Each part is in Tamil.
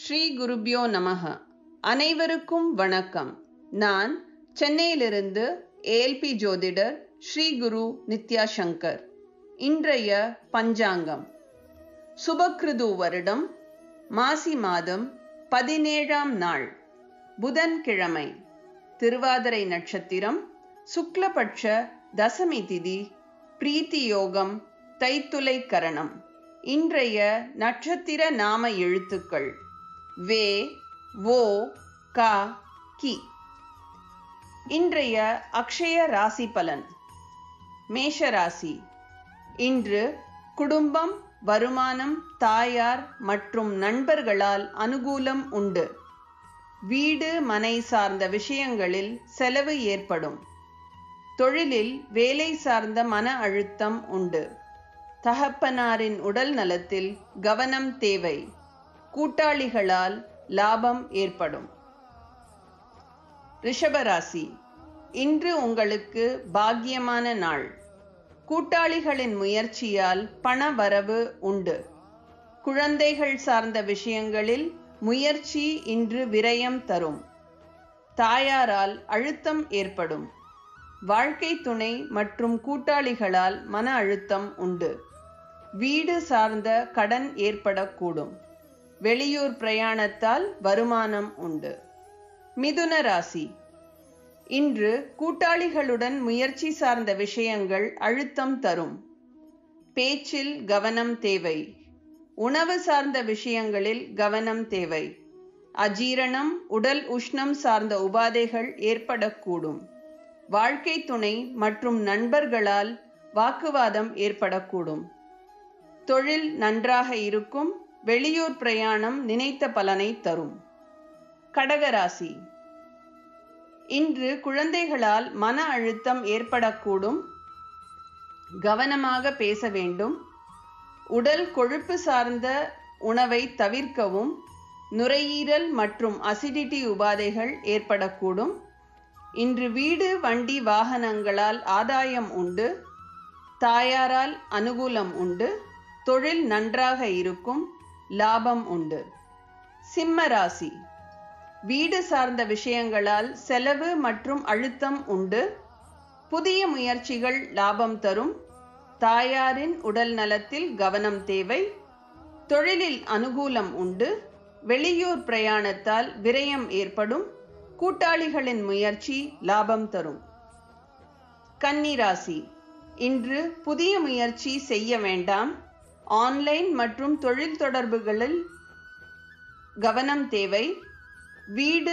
ஸ்ரீ குருப்யோ நமக அனைவருக்கும் வணக்கம் நான் சென்னையிலிருந்து ஏஎல்பி ஜோதிடர் ஸ்ரீ குரு நித்யா சங்கர் இன்றைய பஞ்சாங்கம் சுபக்ருது வருடம் மாசி மாதம் பதினேழாம் நாள் புதன்கிழமை திருவாதிரை நட்சத்திரம் சுக்லபட்ச தசமி திதி பிரீத்தி யோகம் தைத்துலை கரணம் இன்றைய நட்சத்திர நாம எழுத்துக்கள் வே ஓ கா கி இன்றைய அக்ஷய ராசி பலன் மேஷ ராசி இன்று குடும்பம் வருமானம் தாயார் மற்றும் நண்பர்களால் அனுகூலம் உண்டு வீடு மனை சார்ந்த விஷயங்களில் செலவு ஏற்படும் தொழிலில் வேலை சார்ந்த மன அழுத்தம் உண்டு தகப்பனாரின் உடல் நலத்தில் கவனம் தேவை கூட்டாளிகளால் லாபம் ஏற்படும் ரிஷபராசி இன்று உங்களுக்கு பாக்கியமான நாள் கூட்டாளிகளின் முயற்சியால் பண வரவு உண்டு குழந்தைகள் சார்ந்த விஷயங்களில் முயற்சி இன்று விரயம் தரும் தாயாரால் அழுத்தம் ஏற்படும் வாழ்க்கை துணை மற்றும் கூட்டாளிகளால் மன அழுத்தம் உண்டு வீடு சார்ந்த கடன் ஏற்படக்கூடும் வெளியூர் பிரயாணத்தால் வருமானம் உண்டு மிதுன ராசி இன்று கூட்டாளிகளுடன் முயற்சி சார்ந்த விஷயங்கள் அழுத்தம் தரும் பேச்சில் கவனம் தேவை உணவு சார்ந்த விஷயங்களில் கவனம் தேவை அஜீரணம் உடல் உஷ்ணம் சார்ந்த உபாதைகள் ஏற்படக்கூடும் வாழ்க்கை துணை மற்றும் நண்பர்களால் வாக்குவாதம் ஏற்படக்கூடும் தொழில் நன்றாக இருக்கும் வெளியூர் பிரயாணம் நினைத்த பலனை தரும் கடகராசி இன்று குழந்தைகளால் மன அழுத்தம் ஏற்படக்கூடும் கவனமாக பேச வேண்டும் உடல் கொழுப்பு சார்ந்த உணவை தவிர்க்கவும் நுரையீரல் மற்றும் அசிடிட்டி உபாதைகள் ஏற்படக்கூடும் இன்று வீடு வண்டி வாகனங்களால் ஆதாயம் உண்டு தாயாரால் அனுகூலம் உண்டு தொழில் நன்றாக இருக்கும் லாபம் உண்டு சிம்ம ராசி வீடு சார்ந்த விஷயங்களால் செலவு மற்றும் அழுத்தம் உண்டு புதிய முயற்சிகள் லாபம் தரும் தாயாரின் உடல் நலத்தில் கவனம் தேவை தொழிலில் அனுகூலம் உண்டு வெளியூர் பிரயாணத்தால் விரயம் ஏற்படும் கூட்டாளிகளின் முயற்சி லாபம் தரும் கன்னிராசி இன்று புதிய முயற்சி செய்ய வேண்டாம் ஆன்லைன் மற்றும் தொழில் தொடர்புகளில் கவனம் தேவை வீடு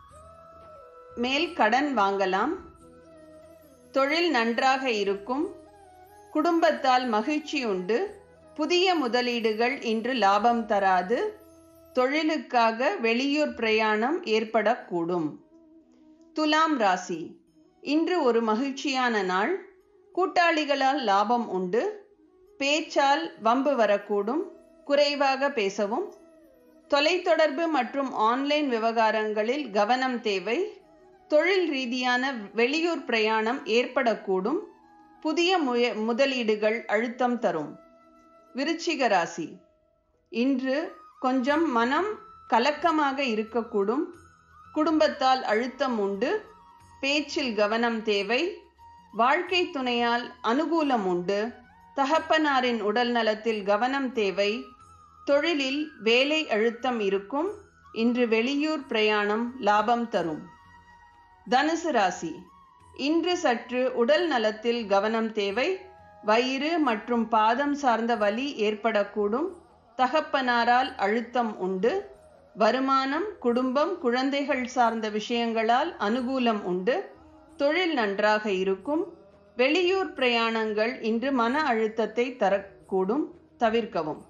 மேல் கடன் வாங்கலாம் தொழில் நன்றாக இருக்கும் குடும்பத்தால் மகிழ்ச்சி உண்டு புதிய முதலீடுகள் இன்று லாபம் தராது தொழிலுக்காக வெளியூர் பிரயாணம் ஏற்படக்கூடும் துலாம் ராசி இன்று ஒரு மகிழ்ச்சியான நாள் கூட்டாளிகளால் லாபம் உண்டு பேச்சால் வம்பு வரக்கூடும் குறைவாக பேசவும் தொலைத்தொடர்பு மற்றும் ஆன்லைன் விவகாரங்களில் கவனம் தேவை தொழில் ரீதியான வெளியூர் பிரயாணம் ஏற்படக்கூடும் புதிய முய முதலீடுகள் அழுத்தம் தரும் விருச்சிக ராசி இன்று கொஞ்சம் மனம் கலக்கமாக இருக்கக்கூடும் குடும்பத்தால் அழுத்தம் உண்டு பேச்சில் கவனம் தேவை வாழ்க்கை துணையால் அனுகூலம் உண்டு தகப்பனாரின் உடல் நலத்தில் கவனம் தேவை தொழிலில் வேலை அழுத்தம் இருக்கும் இன்று வெளியூர் பிரயாணம் லாபம் தரும் தனுசு ராசி இன்று சற்று உடல் நலத்தில் கவனம் தேவை வயிறு மற்றும் பாதம் சார்ந்த வலி ஏற்படக்கூடும் தகப்பனாரால் அழுத்தம் உண்டு வருமானம் குடும்பம் குழந்தைகள் சார்ந்த விஷயங்களால் அனுகூலம் உண்டு தொழில் நன்றாக இருக்கும் வெளியூர் பிரயாணங்கள் இன்று மன அழுத்தத்தை தரக்கூடும் தவிர்க்கவும்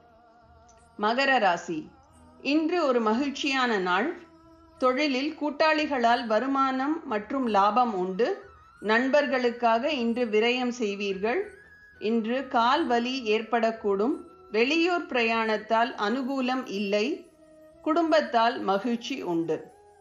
மகர ராசி இன்று ஒரு மகிழ்ச்சியான நாள் தொழிலில் கூட்டாளிகளால் வருமானம் மற்றும் லாபம் உண்டு நண்பர்களுக்காக இன்று விரயம் செய்வீர்கள் இன்று கால் வலி ஏற்படக்கூடும் வெளியூர் பிரயாணத்தால் அனுகூலம் இல்லை குடும்பத்தால் மகிழ்ச்சி உண்டு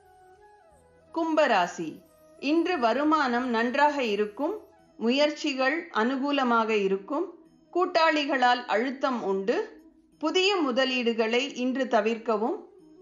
கும்பராசி இன்று வருமானம் நன்றாக இருக்கும் முயற்சிகள் அனுகூலமாக இருக்கும் கூட்டாளிகளால் அழுத்தம் உண்டு புதிய முதலீடுகளை இன்று தவிர்க்கவும்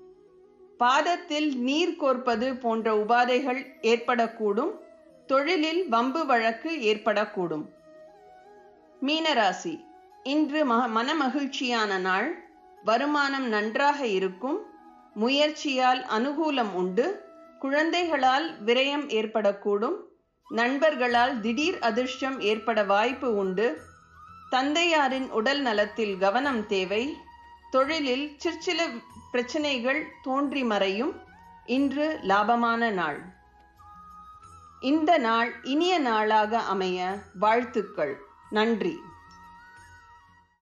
பாதத்தில் நீர் கோர்ப்பது போன்ற உபாதைகள் ஏற்படக்கூடும் தொழிலில் வம்பு வழக்கு ஏற்படக்கூடும் மீனராசி இன்று ம மனமகிழ்ச்சியான நாள் வருமானம் நன்றாக இருக்கும் முயற்சியால் அனுகூலம் உண்டு குழந்தைகளால் விரயம் ஏற்படக்கூடும் நண்பர்களால் திடீர் அதிர்ஷ்டம் ஏற்பட வாய்ப்பு உண்டு தந்தையாரின் உடல் நலத்தில் கவனம் தேவை தொழிலில் சிற்சில பிரச்சனைகள் தோன்றி மறையும் இன்று லாபமான நாள் இந்த நாள் இனிய நாளாக அமைய வாழ்த்துக்கள் நன்றி